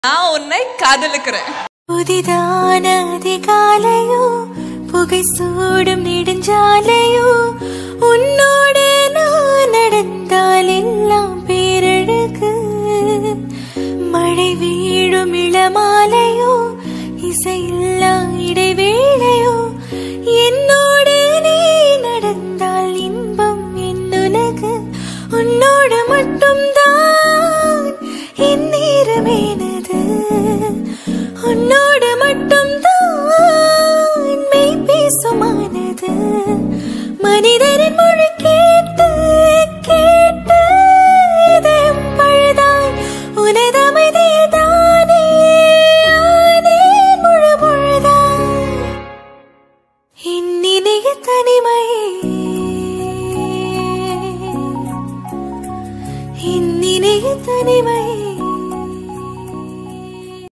நான் உன்னை காதலிக்கிறேன் புதிதான அதிகாலையோ புகை சூடும் நெடுஞ்சாலையோ உன்னோடு நான் நடந்தால் எல்லாம் பேரழகு மழை வீழும் இளமாலையோ இசையில்லா இடைவேளையோ என்னோடு நீ நடந்தால் இன்பம் என்னுலகு உன்னோடு மட்டும்தான் என் நேரமேனது உன்னோடு மட்டும்தான் மெய் பேசுமானது மனிதரின் முழு